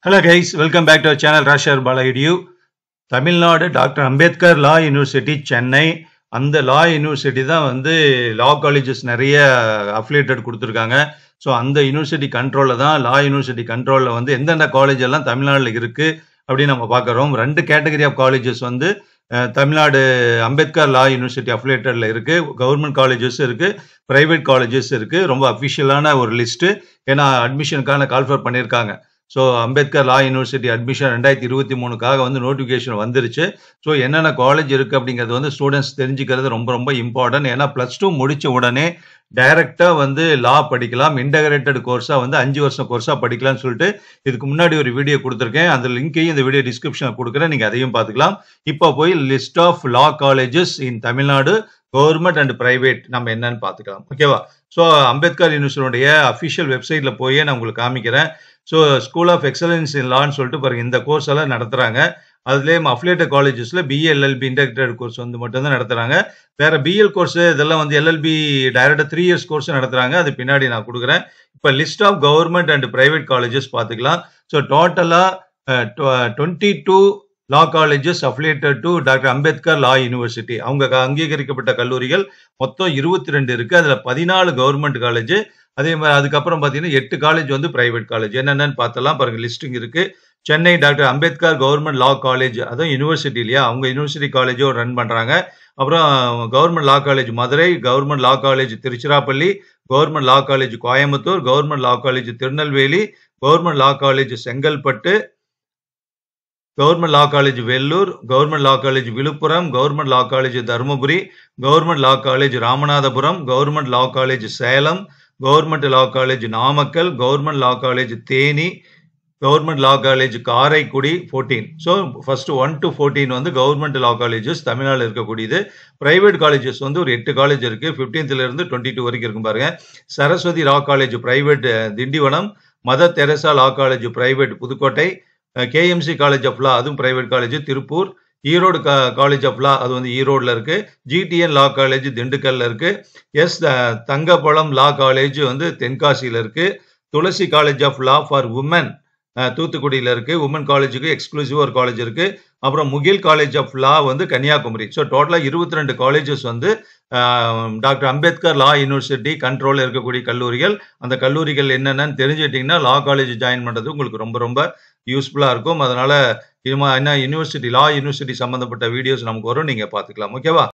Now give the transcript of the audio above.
hello guys welcome back to channel ராஷர் பாலகிடியூ Tamil Nadu doctor Ambedkar law university Chennai அந்த லா யூனிவர்சிட்டி தான் வந்து லா காலேஜஸ் நிறைய அஃபிலியேட்டட் கொடுத்துருக்காங்க ஸோ அந்த யூனிவர்சிட்டி கண்ட்ரோலில் தான் லா யூனிவர்சிட்டி கண்ட்ரோலில் வந்து எந்தெந்த காலேஜ் எல்லாம் தமிழ்நாட்டில் இருக்குது அப்படின்னு நம்ம பார்க்குறோம் ரெண்டு கேட்டகரி ஆஃப் காலேஜஸ் வந்து ah, Tamil Nadu Ambedkar law university அஃபிலியேட்டடில் இருக்குது கவர்மெண்ட் காலேஜஸ் இருக்குது ப்ரைவேட் காலேஜஸ் இருக்குது ரொம்ப அஃபிஷியலான ஒரு லிஸ்ட்டு ஏன்னா அட்மிஷனுக்கான கால்ஃபர் பண்ணியிருக்காங்க so Ambedkar law university admission ரெண்டாயிரத்தி இருபத்தி மூணுக்காக வந்து நோட்டிஃபிகேஷன் வந்துருச்சு ஸோ என்னென்ன காலேஜ் இருக்குது அப்படிங்கிறது வந்து ஸ்டூடெண்ட்ஸ் தெரிஞ்சுக்கிறது ரொம்ப ரொம்ப இம்பார்ட்டன்ட் ஏன்னா ப்ளஸ் டூ முடிச்ச உடனே டைரெக்டாக வந்து லா படிக்கலாம் இன்டகிரேட்டட் கோர்ஸாக வந்து அஞ்சு வருஷம் கோர்ஸாக படிக்கலாம்னு சொல்லிட்டு இதுக்கு முன்னாடி ஒரு வீடியோ கொடுத்துருக்கேன் அந்த லிங்க்கையும் இந்த வீடியோ டிஸ்கிரிப்ஷனில் கொடுக்குறேன் நீங்கள் அதையும் பார்த்துக்கலாம் இப்போ போய் list of law colleges in Tamil Nadu government and private நம்ம என்னன்னு பார்த்துக்கலாம் ஓகேவா ஸோ அம்பேத்கர் யூனிவர்சிட்டியுடைய அஃபிஷியல் வெப்சைட்டில் போய் நான் உங்களுக்கு காமிக்கிறேன் so school of excellence in லான்னு சொல்லிட்டு பாருங்க இந்த கோர்ஸ் எல்லாம் நடத்துறாங்க அதுலேயே அஃபிலியேட்டட் காலேஜஸ்ல பிஏ எல்எல்பி இன்டெகிரேட்டட் கோர்ஸ் வந்து மட்டும்தான் நடத்துறாங்க வேற பிஎல் கோர்ஸ் இதெல்லாம் வந்து எல்எல்பி டைரக்டா த்ரீ இயர்ஸ் கோர்ஸ் நடத்துறாங்க அது பின்னாடி நான் கொடுக்குறேன் இப்போ list of government and private colleges பார்த்துக்கலாம் ஸோ டோட்டலா twenty two law colleges affiliated to doctor Ambedkar law university அவங்க க- அங்கீகரிக்கப்பட்ட கல்லூரிகள் மொத்தம் இருபத்தி ரெண்டு இருக்கு அதுல பதினாலு கவர்மெண்ட் காலேஜ் அதே மாதிரி அதுக்கப்புறம் பார்த்தீங்கன்னா எட்டு காலேஜ் வந்து பிரைவேட் காலேஜ் என்னென்னு பார்த்தலாம் பாருங்க லிஸ்டிங் இருக்கு Chennai doctor Ambedkar government law college அதுவும் யூனிவர்சிட்டி இல்லையா அவங்க யூனிவர்சிட்டி காலேஜும் ரன் பண்றாங்க அப்புறம் government law college Madurai government law college Tiruchirappalli government law college Coimbatore government law college Tirunelveli government law college Chengalpattu government law college Vellore government law college Villupuram government law college Dharmapuri government law college Ramanathapuram government law college Salem government law college Namakkal government law college Theni government law college Karaikudi fourteen so first one to fourteen வந்து government law colleges தமிழ்நாட்டில் இருக்கக்கூடியது private colleges வந்து ஒரு எட்டு college இருக்கு 15th ல இருந்து twenty two வரைக்கும் இருக்கும் பாருங்க Saraswati law college private Tindivanam Mother Teresa law college private Pudukkottai KMC college of law அதுவும் private college Tiruppur Erode college of law அது வந்து ஈரோட்ல இருக்கு ஜிடிஎன் லா காலேஜ் திண்டுக்கல்ல இருக்கு எஸ் தங்கப்பழம் லா காலேஜ் வந்து தென்காசியில இருக்கு Tulsi college of law for women தூத்துக்குடியில இருக்கு உமன் காலேஜுக்கு எக்ஸ்க்ளூசிவ் ஒரு காலேஜ் இருக்கு அப்புறம் முகில் காலேஜ் ஆஃப் லா வந்து கன்னியாகுமரி ஸோ டோட்டலாக இருபத்தி ரெண்டு காலேஜஸ் வந்து டாக்டர் அம்பேத்கர் லா யூனிவர்சிட்டி கண்ட்ரோலில் இருக்கக்கூடிய கல்லூரிகள் அந்த கல்லூரிகள் என்னென்னு தெரிஞ்சுக்கிட்டிங்கன்னா லா காலேஜ் ஜாயின் பண்ணுறது உங்களுக்கு ரொம்ப ரொம்ப யூஸ்ஃபுல்லாக இருக்கும் அதனால இது மா- என்ன யூனிவர்சிட்டி லா யூனிவர்சிட்டி சம்மந்தப்பட்ட வீடியோஸ் நமக்கு வரும் நீங்கள் பார்த்துக்கலாம் ஓகேவா